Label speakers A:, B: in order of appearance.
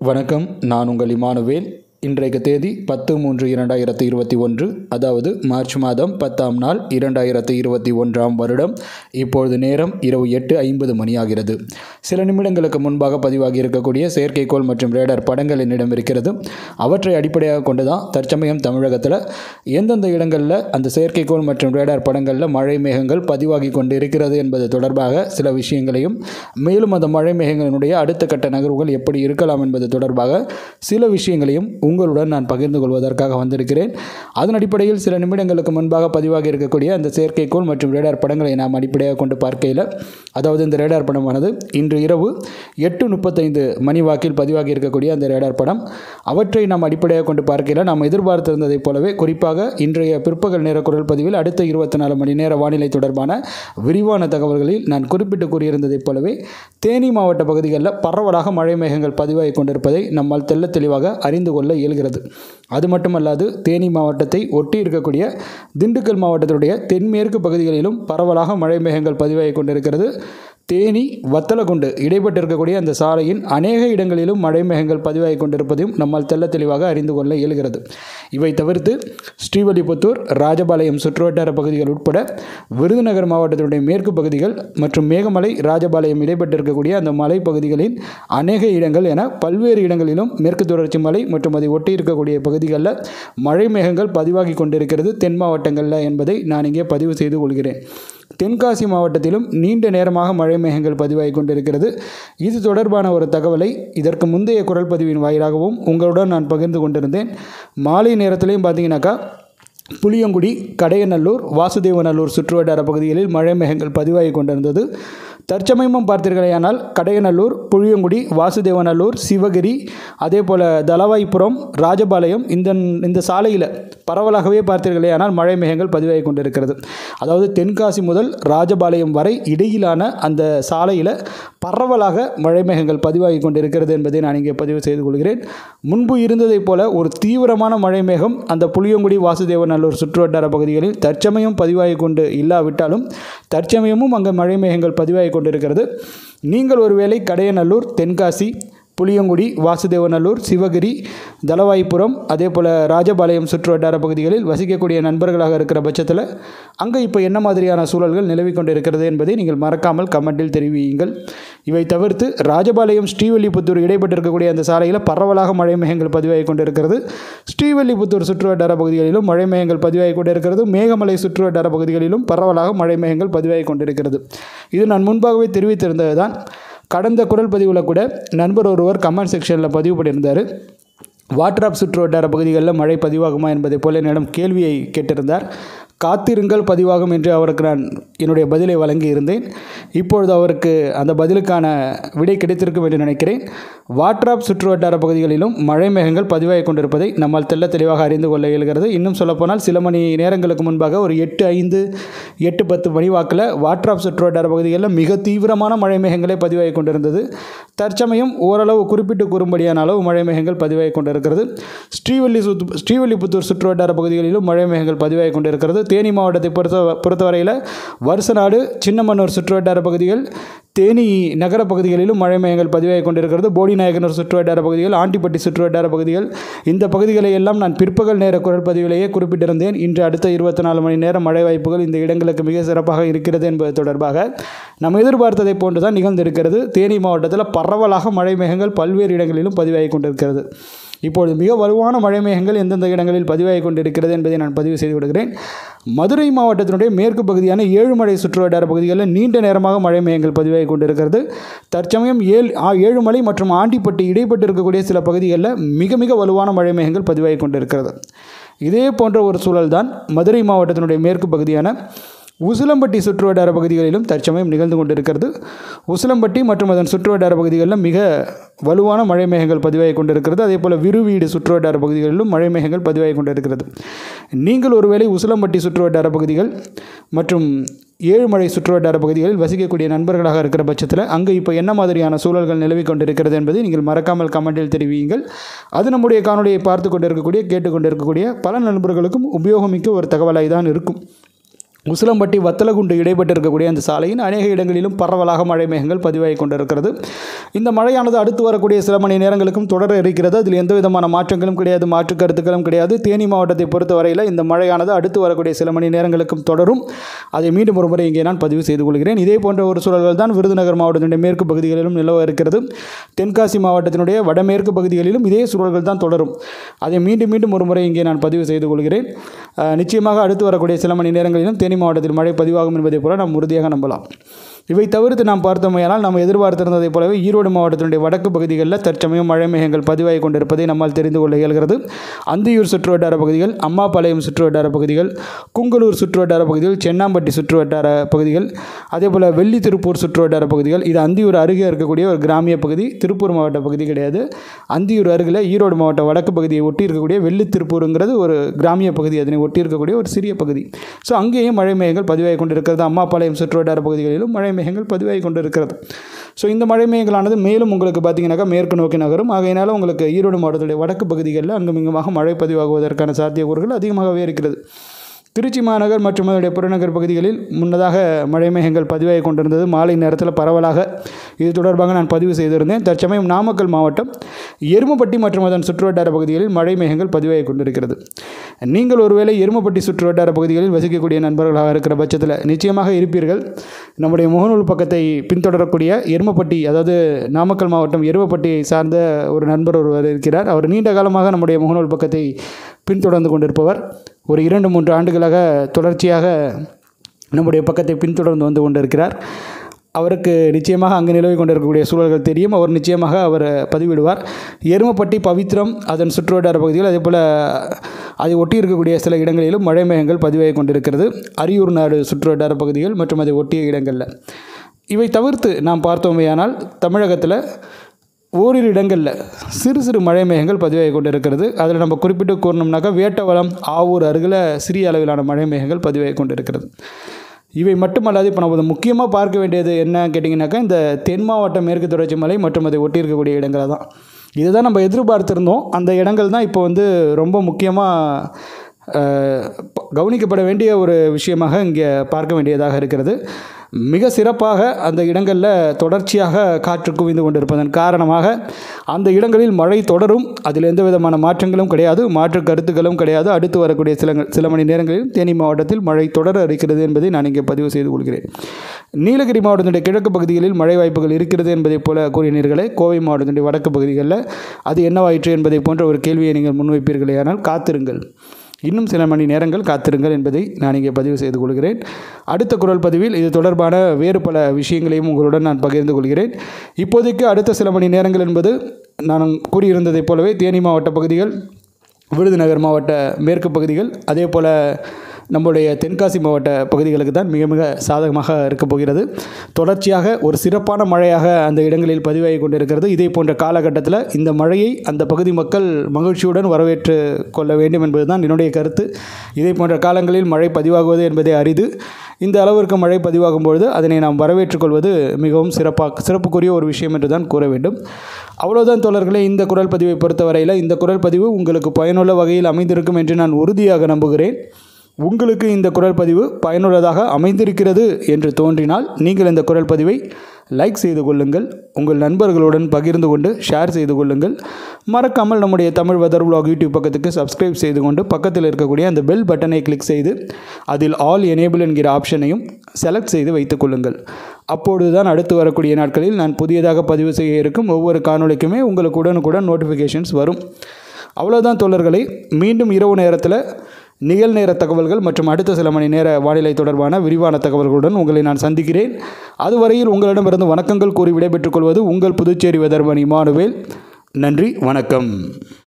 A: வணக்கம் நான் உங்கள் இமானுவேல் இன்றைக்கு தேதி பத்து மூன்று இரண்டாயிரத்தி இருபத்தி ஒன்று அதாவது மார்ச் மாதம் பத்தாம் நாள் இரண்டாயிரத்தி இருபத்தி ஒன்றாம் வருடம் இப்பொழுது நேரம் இரவு எட்டு ஐம்பது மணியாகிறது சில நிமிடங்களுக்கு முன்பாக பதிவாகி இருக்கக்கூடிய செயற்கைக்கோள் மற்றும் ரேடார் படங்கள் என்னிடம் இருக்கிறது அவற்றை அடிப்படையாக கொண்டு தான் தற்சமயம் தமிழகத்தில் எந்தெந்த இடங்களில் அந்த செயற்கைக்கோள் மற்றும் ரேடார் படங்களில் மழை மேகங்கள் பதிவாகி கொண்டு இருக்கிறது என்பது தொடர்பாக சில விஷயங்களையும் மேலும் அந்த மழை மேகங்களினுடைய அடுத்த கட்ட நகர்வுகள் எப்படி இருக்கலாம் என்பது தொடர்பாக சில விஷயங்களையும் உங்களுடன் நான் பகிர்ந்து கொள்வதற்காக வந்திருக்கிறேன் அதன் அடிப்படையில் சில நிமிடங்களுக்கு முன்பாக பதிவாகி இருக்கக்கூடிய அந்த செயற்கைக்கோள் மற்றும் ரேடார் படங்களை நாம் அடிப்படையாக கொண்டு பார்க்கையில் அதாவது இந்த ரேடார் படமானது இன்று இரவு எட்டு முப்பத்தைந்து மணி வாக்கில் பதிவாகி இருக்கக்கூடிய அந்த ரேடார் படம் அவற்றை நாம் அடிப்படையாக கொண்டு பார்க்கையில் நாம் எதிர்பார்த்திருந்ததைப் போலவே குறிப்பாக இன்றைய பிற்பகல் நேர குரல் பதிவில் அடுத்த இருபத்தி நாலு மணி நேர வானிலை தொடர்பான விரிவான தகவல்களில் நான் குறிப்பிட்டு கூறியிருந்ததைப் போலவே தேனி மாவட்ட பகுதிகளில் பரவலாக மழை மேகங்கள் பதிவாகி கொண்டிருப்பதை நம்மால் தெள்ளத் தெளிவாக அறிந்து கொள்ள இயல்கிறது அது மட்டுமல்லாது தேனி மாவட்டத்தை ஒட்டி இருக்கக்கூடிய திண்டுக்கல் மாவட்டத்தினுடைய தென்மேற்கு பகுதிகளிலும் பரவலாக மழை மேகங்கள் பதிவாகி கொண்டிருக்கிறது தேனி வத்தலகுண்டு இடைப்பட்டு இருக்கக்கூடிய அந்த சாலையின் அநேக இடங்களிலும் மழை மேகங்கள் பதிவாகி கொண்டிருப்பதையும் நம்மால் தெள்ள தெளிவாக அறிந்து கொள்ள இயல்கிறது இவை தவிர்த்து ஸ்ரீவல்லிபுத்தூர் ராஜபாளையம் சுற்றுவட்டார பகுதிகள் உட்பட விருதுநகர் மாவட்டத்தினுடைய மேற்கு பகுதிகள் மற்றும் மேகமலை ராஜபாளையம் இடைப்பட்டு இருக்கக்கூடிய அந்த மலை பகுதிகளின் அநேக இடங்கள் என பல்வேறு இடங்களிலும் மேற்கு தொடர்ச்சி மலை மற்றும் அதை ஒட்டி இருக்கக்கூடிய பகுதிகளில் மழை மேகங்கள் பதிவாகி கொண்டிருக்கிறது தென் மாவட்டங்களில் என்பதை நான் இங்கே பதிவு செய்து கொள்கிறேன் தென்காசி மாவட்டத்திலும் நீண்ட நேரமாக மழை மேகங்கள் பதிவாகி கொண்டிருக்கிறது இது தொடர்பான ஒரு தகவலை இதற்கு முந்தைய குரல் பதிவின் வாயிலாகவும் உங்களுடன் நான் பகிர்ந்து கொண்டிருந்தேன் மாலை நேரத்திலையும் பார்த்தீங்கன்னாக்கா புளியங்குடி கடையநல்லூர் வாசுதேவநல்லூர் சுற்றுவட்டார பகுதிகளில் மழை மேகங்கள் பதிவாகி கொண்டிருந்தது தற்சமயமும் பார்த்தீர்களேயானால் கடையநல்லூர் புளியங்குடி வாசுதேவநல்லூர் சிவகிரி அதே போல் தலவாய்ப்புரம் ராஜபாளையம் இந்த இந்த சாலையில் பரவலாகவே பார்த்தீர்களேயானால் மழை மேகங்கள் பதிவாகி கொண்டிருக்கிறது அதாவது தென்காசி முதல் ராஜபாளையம் வரை இடையிலான அந்த சாலையில் பரவலாக மழை மேகங்கள் பதிவாகி கொண்டிருக்கிறது என்பதை நான் இங்கே பதிவு செய்து கொள்கிறேன் முன்பு இருந்ததைப் போல ஒரு தீவிரமான மழை மேகம் அந்த புளியங்குடி வாசுதேவநல்லூர் சுற்றுவட்டார பகுதிகளில் தற்சமயம் பதிவாகி கொண்டு இல்லாவிட்டாலும் தற்சமயமும் அங்கே மழை மேகங்கள் பதிவாகி கொண்டிருக்கிறது நீங்கள் ஒருவேளை கடையநல்லூர் தென்காசி புளியங்குடி வாசுதேவநல்லூர் சிவகிரி தலவாய்ப்புரம் அதே போல் ராஜபாளையம் சுற்றுவட்டார பகுதிகளில் வசிக்கக்கூடிய நண்பர்களாக இருக்கிற பட்சத்தில் அங்கே இப்போ என்ன மாதிரியான சூழல்கள் நிலவி கொண்டிருக்கிறது என்பதை நீங்கள் மறக்காமல் கமெண்டில் தெரிவியுங்கள் இவை தவிர்த்து ராஜபாளையம் ஸ்ரீவல்லிபுத்தூர் இடைப்பட்டிருக்கக்கூடிய அந்த சாலையில் பரவலாக மழை மேகங்கள் பதிவாகி கொண்டிருக்கிறது ஸ்ரீவல்லிபுத்தூர் சுற்றுவட்டார பகுதிகளிலும் மழை மேகங்கள் பதிவாகி கொண்டிருக்கிறது மேகமலை சுற்றுவட்டார பகுதிகளிலும் பரவலாக மழை மேகங்கள் பதிவாகி கொண்டிருக்கிறது இது நான் முன்பாகவே தெரிவித்திருந்தது தான் கடந்த குரல் பதிவில் கூட நண்பர் ஒருவர் கமெண்ட் செக்ஷனில் பதிவு பண்ணியிருந்தார் வாட்ராப் சுற்று வட்டார பகுதிகளில் மழை பதிவாகுமா என்பதை போல என்னிடம் கேள்வியை கேட்டிருந்தார் காத்திருங்கள் பதிவாகும் என்று அவருக்கு நான் என்னுடைய பதிலை வழங்கி இருந்தேன் இப்பொழுது அவருக்கு அந்த பதிலுக்கான விடை கிடைத்திருக்கும் என்று நினைக்கிறேன் வாட்ராப் சுற்று வட்டார பகுதிகளிலும் மழை மேகங்கள் பதிவாகி கொண்டிருப்பதை நம்மால் தெள்ள தெளிவாக அறிந்து கொள்ள இயல்கிறது இன்னும் சொல்லப்போனால் சில மணி நேரங்களுக்கு முன்பாக ஒரு எட்டு ஐந்து எட்டு பத்து மணி வாக்கில் வாட்ராப் சுற்று வட்டார பகுதிகளில் மிக தீவிரமான மழை மேகங்களே பதிவாகி கொண்டிருந்தது தற்சமயம் ஓரளவு குறிப்பிட்டு கூறும்படியான அளவு மழை மேகங்கள் பதிவாகி கொண்டிருக்கிறது ஸ்ரீவல்லி சுத்து ஸ்ரீவல்லிபுத்தூர் சுற்று வட்டார பகுதிகளிலும் மழை மேகங்கள் பதிவாகி கொண்டிருக்கிறது தேனி மாவட்டத்தை பொறுத்த பொறுத்தவரையில் வருசநாடு சின்னமன்னூர் சுற்றுவட்டார பகுதிகள் தேனி நகர பகுதிகளிலும் மழை மேகங்கள் பதிவாகி கொண்டிருக்கிறது போடிநாயகனூர் சுற்றுவட்டார பகுதிகள் ஆண்டிப்பட்டி சுற்றுவட்டார பகுதிகள் இந்த பகுதிகளை எல்லாம் நான் பிற்பகல் நேர குரல் பதிவிலேயே குறிப்பிட்டிருந்தேன் இன்று அடுத்த இருபத்தி நாலு மணி நேரம் மழை வாய்ப்புகள் இந்த இடங்களுக்கு மிக சிறப்பாக இருக்கிறது என்பது தொடர்பாக நாம் எதிர்பார்த்ததை போன்று தான் நிகழ்ந்திருக்கிறது தேனி மாவட்டத்தில் பரவலாக மழை மேகங்கள் பல்வேறு இடங்களிலும் பதிவாகி கொண்டிருக்கிறது இப்பொழுது மிக வலுவான மழை மேகங்கள் எந்தெந்த இடங்களில் பதிவாகி கொண்டிருக்கிறது என்பதை நான் பதிவு செய்து விடுகிறேன் மதுரை மாவட்டத்தினுடைய மேற்கு பகுதியான ஏழுமலை சுற்றுவட்டார பகுதிகளில் நீண்ட நேரமாக மழை மேகங்கள் பதிவாகி கொண்டிருக்கிறது தற்சமயம் ஏழு ஏழுமலை மற்றும் ஆண்டிப்பட்டி இடைப்பட்டு இருக்கக்கூடிய சில பகுதிகளில் மிக மிக வலுவான மழை மேகங்கள் பதிவாகி கொண்டிருக்கிறது இதே போன்ற ஒரு சூழல் தான் மதுரை மாவட்டத்தினுடைய மேற்கு பகுதியான உசிலம்பட்டி சுற்றுவட்டார பகுதிகளிலும் தற்சமயம் நிகழ்ந்து கொண்டிருக்கிறது உசிலம்பட்டி மற்றும் அதன் சுற்றுவட்டார பகுதிகளில் மிக வலுவான மழை மேகங்கள் பதிவாகி கொண்டிருக்கிறது அதே போல் விருவீடு சுற்றுவட்டார பகுதிகளிலும் மழை மேகங்கள் பதிவாகி கொண்டிருக்கிறது நீங்கள் ஒருவேளை உசிலம்பட்டி சுற்றுவட்டார பகுதிகள் மற்றும் ஏழுமலை சுற்றுவட்டார பகுதிகளில் வசிக்கக்கூடிய நண்பர்களாக இருக்கிற பட்சத்தில் அங்கே இப்போ என்ன மாதிரியான சூழல்கள் நிலவி கொண்டிருக்கிறது என்பதை நீங்கள் மறக்காமல் கமெண்டில் தெரிவியுங்கள் அது நம்முடைய காணொலியை பார்த்து கொண்டிருக்கக்கூடிய கேட்டுக்கொண்டிருக்கக்கூடிய பல நண்பர்களுக்கும் உபயோகமிக்க ஒரு தகவலாய் தான் இருக்கும் உசிலம்பட்டி வத்தலகுண்டு இடைப்பட்டு இருக்கக்கூடிய அந்த சாலையின் அநேக இடங்களிலும் பரவலாக மழை மேகங்கள் பதிவாகி கொண்டிருக்கிறது இந்த மழையானது அடுத்து வரக்கூடிய சில மணி நேரங்களுக்கும் தொடர இருக்கிறது அதில் எந்த விதமான மாற்றங்களும் கிடையாது மாற்று கருத்துக்களும் கிடையாது தேனி மாவட்டத்தை பொறுத்தவரையில் இந்த மழையானது அடுத்து வரக்கூடிய சில மணி நேரங்களுக்கும் தொடரும் அதை மீண்டும் ஒரு முறை இங்கே நான் பதிவு செய்து கொள்கிறேன் இதே போன்ற ஒரு சூழல்கள் தான் விருதுநகர் மாவட்டத்தினுடைய மேற்கு பகுதிகளிலும் நிலவ இருக்கிறது தென்காசி மாவட்டத்தினுடைய வடமேற்கு பகுதிகளிலும் இதே சூழல்கள் தான் தொடரும் அதை மீண்டும் மீண்டும் ஒரு முறை இங்கே நான் பதிவு செய்து கொள்கிறேன் அஹ், நிச்சயமாக அடுத்து வரக்கூடிய சில மணி நேரங்களிலும் தேனி மாவட்டத்தில் மழை பதிவாகும் என்பதைப் போல நாம் உறுதியாக நம்பலாம் இவை தவிர்த்து நாம் பார்த்தோமையானால் நாம் எதிர்பார்த்திருந்ததைப் போலவே ஈரோடு மாவட்டத்தினுடைய வடக்கு பகுதிகளில் தற்சமயம் மழை மேகங்கள் பதிவாகி கொண்டிருப்பதை நம்மால் தெரிந்து கொள்ள இயல்கிறது அந்தியூர் சுற்றுவட்டார பகுதிகள் அம்மாபாளையம் சுற்றுவட்டார பகுதிகள் குங்கலூர் சுற்றுவட்டார பகுதிகள் சென்னாம்பட்டி சுற்றுவட்டார பகுதிகள் அதேபோல் வெள்ளி திருப்பூர் சுற்றுவட்டார பகுதிகள் இது அந்தியூர் அருகே இருக்கக்கூடிய ஒரு கிராமிய பகுதி திருப்பூர் மாவட்ட பகுதி கிடையாது அந்தியூர் அருகில் ஈரோடு மாவட்ட வடக்கு பகுதியை ஒட்டி இருக்கக்கூடிய வெள்ளி திருப்பூருங்கிறது ஒரு கிராமிய பகுதி அதனை ஒட்டி இருக்கக்கூடிய ஒரு சிறிய பகுதி ஸோ அங்கேயும் மழை மேகங்கள் பதிவாகி கொண்டிருக்கிறது அம்மாபாளையம் சுற்றுவட்டார பகுதிகளிலும் மழை மேகங்கள் பதிவாகி கொண்டிருக்கிறது ஸோ இந்த மழை மேகங்களானது மேலும் உங்களுக்கு பார்த்தீங்கன்னாக்கா மேற்கு நோக்கி நகரும் ஆகையினால உங்களுக்கு ஈரோடு மாவட்டத்துடைய வடக்கு பகுதிகளில் அங்கும் இங்குமாக மழை பதிவாகுவதற்கான சாத்தியக்கூறுகள் அதிகமாகவே இருக்கிறது திருச்சி மாநகர் மற்றும் அதனுடைய புறநகர் பகுதிகளில் முன்னதாக மழை மேகங்கள் பதிவாகி கொண்டிருந்தது மாலை நேரத்தில் பரவலாக இது தொடர்பாக நான் பதிவு செய்திருந்தேன் தற்சமயம் நாமக்கல் மாவட்டம் எருமப்பட்டி மற்றும் அதன் சுற்றுவட்டார பகுதிகளில் மழை மேகங்கள் பதிவாகி கொண்டிருக்கிறது நீங்கள் ஒருவேளை எருமப்பட்டி சுற்றுவட்டார பகுதிகளில் வசிக்கக்கூடிய நண்பர்களாக இருக்கிற பட்சத்தில் நிச்சயமாக இருப்பீர்கள் நம்முடைய முகநூல் பக்கத்தை பின்தொடரக்கூடிய எருமப்பட்டி அதாவது நாமக்கல் மாவட்டம் எருமப்பட்டியை சார்ந்த ஒரு நண்பர் ஒருவர் இருக்கிறார் அவர் நீண்ட காலமாக நம்முடைய முகநூல் பக்கத்தை பின்தொடர்ந்து கொண்டிருப்பவர் ஒரு இரண்டு மூன்று ஆண்டுகளாக தொடர்ச்சியாக நம்முடைய பக்கத்தை பின்தொடர்ந்து வந்து கொண்டிருக்கிறார் அவருக்கு நிச்சயமாக அங்கு நிலவி கொண்டிருக்கக்கூடிய சூழல்கள் தெரியும் அவர் நிச்சயமாக அவர் பதிவிடுவார் எருமப்பட்டி பவித்ரம் அதன் சுற்றுவட்டார பகுதிகள் அதே போல் அதை ஒட்டி இருக்கக்கூடிய சில இடங்களிலும் மழை மேகங்கள் பதிவாகி கொண்டிருக்கிறது அரியூர் நாடு சுற்றுவட்டார பகுதிகள் மற்றும் அதை ஒட்டிய இடங்களில் இவை தவிர்த்து நாம் பார்த்தோமேயானால் தமிழகத்தில் ஓரிரு இடங்களில் சிறு சிறு மழை மேகங்கள் பதிவாகி கொண்டிருக்கிறது அதில் நம்ம குறிப்பிட்டு கூறணும்னாக்கா வேட்டவளம் ஆவூர் அருகில் சிறிய அளவிலான மழை மேகங்கள் பதிவாகி கொண்டிருக்கிறது இவை மட்டுமல்லாது இப்போ நம்ம முக்கியமாக பார்க்க வேண்டியது என்ன கேட்டிங்கனாக்கா இந்த தென் மாவட்ட மேற்கு தொடர்ச்சி மலை மற்றும் அதை ஒட்டி இருக்கக்கூடிய இடங்களை தான் இதுதான் நம்ம எதிர்பார்த்திருந்தோம் அந்த இடங்கள் தான் இப்போ வந்து ரொம்ப முக்கியமாக அஹ், ப- கவனிக்கப்பட வேண்டிய ஒரு விஷயமாக இங்கே பார்க்க வேண்டியதாக இருக்கிறது மிக சிறப்பாக அந்த இடங்களில் தொடர்ச்சியாக காற்று குவிந்து கொண்டிருப்பதன் காரணமாக அந்த இடங்களில் மழை தொடரும் அதில் எந்த விதமான மாற்றங்களும் கிடையாது மாற்று கருத்துக்களும் கிடையாது அடுத்து வரக்கூடிய சில சில மணி நேரங்களில் தேனி மாவட்டத்தில் மழை தொடர இருக்கிறது என்பதை நான் இங்கே பதிவு செய்து கொள்கிறேன் நீலகிரி மாவட்டத்தினுடைய கிழக்கு பகுதிகளில் மழை வாய்ப்புகள் இருக்கிறது என்பதைப் போல கூறினீர்களே கோவை மாவட்டத்தினுடைய வடக்கு பகுதிகளில் அது என்னவாயிற்று என்பதை போன்ற ஒரு கேள்வியை நீங்கள் முன்வைப்பீர்களே ஆனால் காத்திருங்கள் இன்னும் சில மணி நேரங்கள் காத்திருங்கள் என்பதை நான் இங்கே பதிவு செய்து கொள்கிறேன் அடுத்த குரல் பதிவில் இது தொடர்பான வேறு பல விஷயங்களையும் உங்களுடன் நான் பகிர்ந்து கொள்கிறேன் இப்போதைக்கு அடுத்த சில மணி நேரங்கள் என்பது நான் கூறியிருந்ததைப் போலவே தேனி மாவட்ட பகுதிகள் விருதுநகர் மாவட்ட மேற்கு பகுதிகள் அதே போல் நம்முடைய தென்காசி மாவட்ட பகுதிகளுக்கு தான் மிக மிக சாதகமாக இருக்கப் போகிறது தொடர்ச்சியாக ஒரு சிறப்பான மழையாக அந்த இடங்களில் பதிவாகி கொண்டிருக்கிறது இதே போன்ற காலகட்டத்தில் இந்த மழையை அந்த பகுதி மக்கள் மகிழ்ச்சியுடன் வரவேற்று கொள்ள வேண்டும் என்பதுதான் என்னுடைய கருத்து இதே போன்ற காலங்களில் மழை பதிவாகுவது என்பதை அரிது இந்த அளவிற்கு மழை பதிவாகும் பொழுது அதனை நாம் வரவேற்றுக் கொள்வது மிகவும் சிறப்பாக சிறப்புக்குரிய ஒரு விஷயம் என்று தான் கூற வேண்டும் அவ்வளோதான் தோழர்களே இந்த குரல் பதிவை பொறுத்தவரையில் இந்த குரல் பதிவு உங்களுக்கு பயனுள்ள வகையில் அமைந்திருக்கும் என்று நான் உறுதியாக நம்புகிறேன் உங்களுக்கு இந்த குரல் பதிவு பயனுள்ளதாக அமைந்திருக்கிறது என்று தோன்றினால் நீங்கள் இந்த குரல் பதிவை லைக் செய்து கொள்ளுங்கள் உங்கள் நண்பர்களுடன் பகிர்ந்து கொண்டு ஷேர் செய்து கொள்ளுங்கள் மறக்காமல் நம்முடைய தமிழ் வெதர் vlog யூடியூப் பக்கத்துக்கு சப்ஸ்கிரைப் செய்து கொண்டு பக்கத்தில் இருக்கக்கூடிய அந்த பெல் பட்டனை கிளிக் செய்து அதில் ஆல் எனேபிள் என்கிற ஆப்ஷனையும் செலக்ட் செய்து வைத்துக் கொள்ளுங்கள் அப்பொழுது தான் அடுத்து வரக்கூடிய நாட்களில் நான் புதியதாக பதிவு செய்ய இருக்கும் ஒவ்வொரு காணொளிக்குமே உங்களுக்கு உடனுக்குடன் நோட்டிஃபிகேஷன்ஸ் வரும் அவ்வளோதான் தோழர்களை மீண்டும் இரவு நேரத்தில் நிகழ்நேர தகவல்கள் மற்றும் அடுத்த சில மணி நேர வானிலை தொடர்பான விரிவான தகவல்களுடன் உங்களை நான் சந்திக்கிறேன் அதுவரையில் உங்களிடமிருந்து வணக்கங்கள் கூறி விடைபெற்றுக் கொள்வது உங்கள் புதுச்சேரி வெதர்மணி மானுவேல் நன்றி வணக்கம்